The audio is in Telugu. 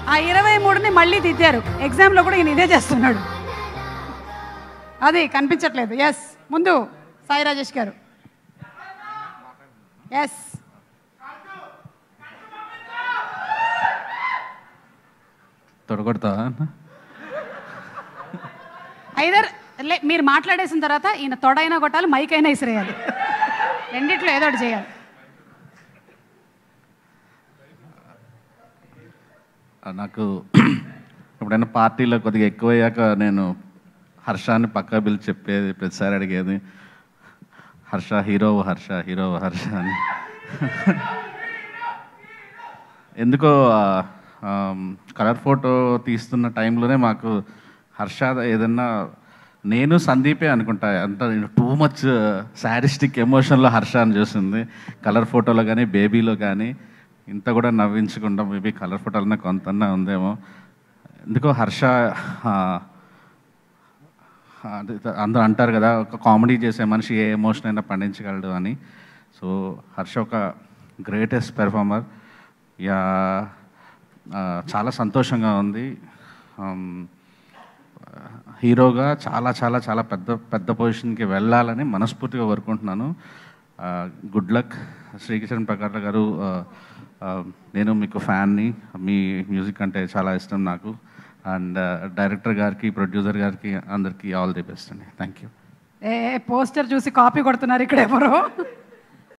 ఆ ఇరవై మూడుని మళ్ళీ దిద్దారు ఎగ్జామ్లో కూడా ఈయన ఇదే చేస్తున్నాడు అది కనిపించట్లేదు ఎస్ ముందు సాయి రాజేష్ గారు ఎస్ తొడగొడతా ఐదర్ లే మీరు మాట్లాడేసిన తర్వాత ఈయన తొడైనా కొట్టాలి మైక్ అయినా ఇసిరేయాలి రెండిట్లో ఏదో ఒకటి చేయాలి నాకు ఎప్పుడైనా పార్టీలో కొద్దిగా ఎక్కువయ్యాక నేను హర్షాన్ని పక్కా పిలిచి చెప్పేది ప్రతిసారి అడిగేది హర్ష హీరో హర్ష హీరో హర్ష అని ఎందుకో కలర్ ఫోటో తీస్తున్న టైంలోనే మాకు హర్ష ఏదన్నా నేను సందీపే అనుకుంటా అంత టూ మచ్ శారిస్టిక్ ఎమోషన్లో హర్ష అని చూసింది కలర్ ఫోటోలో కానీ బేబీలో కానీ ఇంత కూడా నవ్వించకుండా మేబీ కలర్ ఫోటోలనే కొంతన్నా ఉందేమో ఎందుకో హర్ష ఆ, అది అందరూ అంటారు కదా ఒక కామెడీ చేసే మనిషి ఏ ఎమోషన్ అయినా పండించగలడు అని సో హర్ష ఒక గ్రేటెస్ట్ పెర్ఫార్మర్ యా ఆ, చాలా సంతోషంగా ఉంది ఆమ్, హీరోగా చాలా చాలా చాలా పెద్ద పెద్ద పొజిషన్కి వెళ్ళాలని మనస్ఫూర్తిగా కోరుకుంటున్నాను గుడ్ లక్ శ్రీకిషన్ ప్రకార్ గారు ఆ, ఆ, నేను మీకు ఫ్యాన్ని మీ మ్యూజిక్ అంటే చాలా ఇష్టం నాకు అండ్ డైరెక్టర్ గారికి ప్రొడ్యూసర్ గారికి అందరికీ ఆల్ ది బెస్ట్ అండి థ్యాంక్ యూ ఏ పోస్టర్ చూసి కాపీ కొడుతున్నారు ఇక్కడ ఎవరో